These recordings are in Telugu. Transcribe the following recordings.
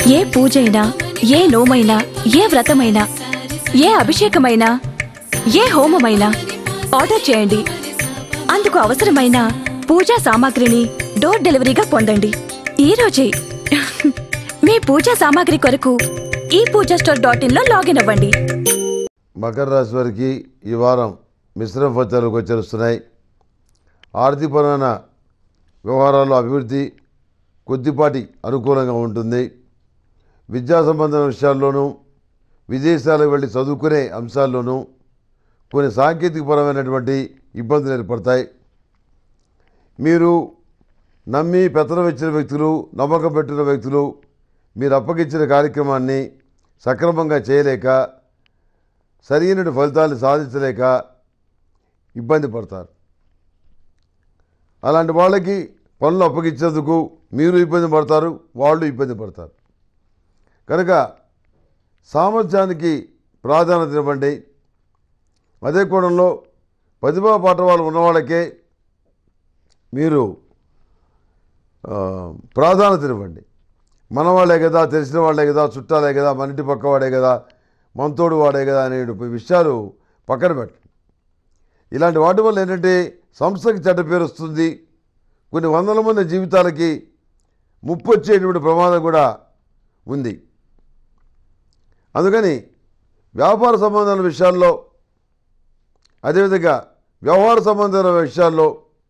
ఏ పూజైనా ఏ నోమైనా ఏ వ్రతమైనా ఏ అభిషేకమైనా ఏ హోమమైనా ఆర్డర్ చేయండి అందుకు అవసరమైన పూజా సామాగ్రిని డోర్ డెలివరీగా పొందండి ఈ రోజే మీ పూజా సామాగ్రి కొరకు ఈ పూజా స్టోర్ డాట్ ఇన్ లో లాగిన్ అవ్వండి మకర రాశి వారికి ఈ వారం మిశ్రమ ఫలితాలు గోచరిస్తున్నాయి ఆర్థికపరమైన వ్యవహారాల్లో అభివృద్ధి కొద్దిపాటి అనుకూలంగా ఉంటుంది విద్యా సంబంధమైన విషయాల్లోనూ విదేశాలకు వెళ్ళి చదువుకునే అంశాల్లోనూ కొన్ని సాంకేతికపరమైనటువంటి ఇబ్బందులు ఏర్పడతాయి మీరు నమ్మి పెత్తనం ఇచ్చిన వ్యక్తులు నమ్మకం పెట్టిన వ్యక్తులు మీరు అప్పగించిన కార్యక్రమాన్ని సక్రమంగా చేయలేక సరైన ఫలితాలు సాధించలేక ఇబ్బంది పడతారు అలాంటి వాళ్ళకి పనులు అప్పగించేందుకు మీరు ఇబ్బంది పడతారు వాళ్ళు ఇబ్బంది పడతారు కనుక సామర్థ్యానికి ప్రాధాన్యత ఇవ్వండి అదే కోణంలో ప్రతిభా పాఠవాళ్ళు ఉన్నవాళ్ళకే మీరు ఆ, ప్రాధాన్యత ఇవ్వండి మనవాళ్ళే కదా తెలిసిన వాళ్ళే కదా చుట్టాలే కదా మన ఇంటి పక్క వాడే కదా మనతోడు వాడే కదా అనే విషయాలు పక్కన పెట్టండి ఇలాంటి వాటి వల్ల ఏంటంటే సంస్థకి చెడ్డ పేరు వస్తుంది కొన్ని వందల మంది జీవితాలకి ముప్పు వచ్చేటువంటి ప్రమాదం కూడా ఉంది అందుకని వ్యాపార సంబంధాల విషయాల్లో అదేవిధంగా వ్యవహార సంబంధాల విషయాల్లో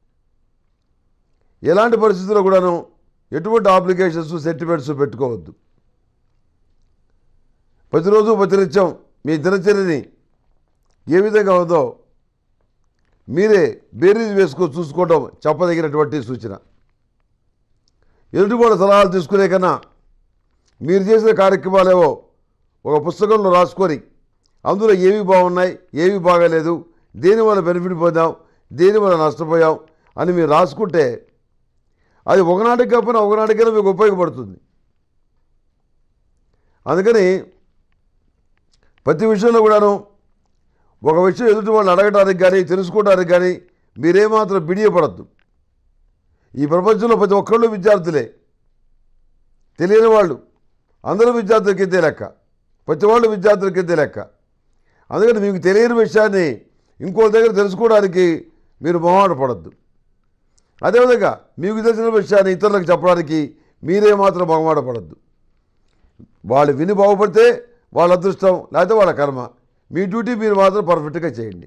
ఎలాంటి పరిస్థితుల్లో కూడాను ఎటువంటి అప్లికేషన్స్ సెంటిమెంట్స్ పెట్టుకోవద్దు ప్రతిరోజు ప్రతినిత్యం మీ దినచర్యని ఏ విధంగా ఉందో మీరే బేరీజ్ వేసుకో చూసుకోవడం చెప్పదగినటువంటి సూచన ఎదుటివాళ్ళ సలహాలు తీసుకునే కన్నా మీరు చేసిన కార్యక్రమాలేవో ఒక పుస్తకంలో రాసుకొని అందులో ఏవి బాగున్నాయి ఏవి బాగాలేదు దేనివల్ల బెనిఫిట్ పొందాం దేనివల్ల నష్టపోయాం అని మీరు రాసుకుంటే అది ఒకనాటికి కాకపోయినా ఒకనాటికైనా మీకు ఉపయోగపడుతుంది అందుకని ప్రతి విషయంలో కూడాను ఒక విషయం ఎదుటి వాళ్ళు అడగడానికి కానీ తెలుసుకోవడానికి కానీ మీరేమాత్రం బిడియపడద్దు ఈ ప్రపంచంలో ప్రతి ఒక్కళ్ళు విద్యార్థులే తెలియని వాళ్ళు అందరూ విద్యార్థుల కిందే లెక్క ప్రతి వాళ్ళు విద్యార్థుల కిందే లెక్క అందుకని మీకు తెలియని విషయాన్ని ఇంకోళ్ళ దగ్గర తెలుసుకోవడానికి మీరు మొహమాట పడద్దు అదేవిధంగా మీకు తెలిసిన విషయాన్ని ఇతరులకు చెప్పడానికి మీరే మాత్రం మొహమాట పడద్దు వాళ్ళు విని బాగుపడితే వాళ్ళ అదృష్టం లేకపోతే వాళ్ళ కర్మ మీ డ్యూటీ మీరు మాత్రం పర్ఫెక్ట్గా చేయండి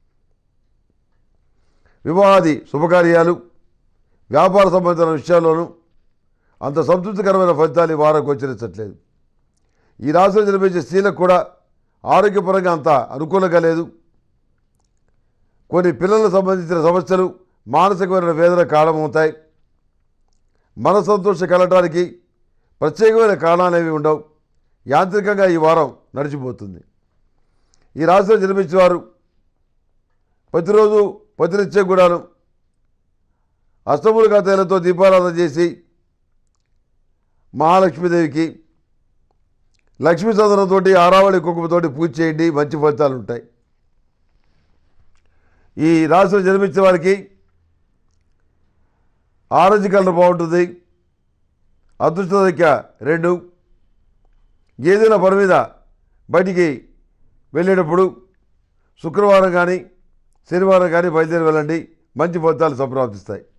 వివాహాది శుభకార్యాలు వ్యాపార సంబంధించిన విషయాల్లోనూ అంత సంతృప్తికరమైన ఫలితాలు ఈ వారం గోచరించట్లేదు ఈ రాశిలో జన్మించే స్త్రీలకు కూడా ఆరోగ్యపరంగా అంత అనుకూలంగా లేదు కొన్ని పిల్లలకు సంబంధించిన సమస్యలు మానసికమైన వేదన కారణమవుతాయి మన సంతోషం కలగటానికి ప్రత్యేకమైన కారణాలు ఏవి ఉండవు యాంత్రికంగా ఈ వారం నడిచిపోతుంది ఈ రాశిలో జన్మించిన వారు ప్రతిరోజు ప్రతినిత్యం కూడాను అష్టములుగా తేలతో దీపారాధన చేసి మహాలక్ష్మీదేవికి లక్ష్మీ చంద్రంతోటి ఆరావళి కుంకుమతోటి పూజ చేయండి మంచి ఫలితాలు ఉంటాయి ఈ రాశిలో జన్మించిన వారికి ఆరెంజ్ కలర్ బాగుంటుంది అదృష్ట సంఖ్య రెండు ఏదైనా పని మీద బయటికి వెళ్ళేటప్పుడు శుక్రవారం కానీ శనివారం కానీ బయలుదేరి వెళ్ళండి మంచి ఫలితాలు సంప్రాప్తిస్తాయి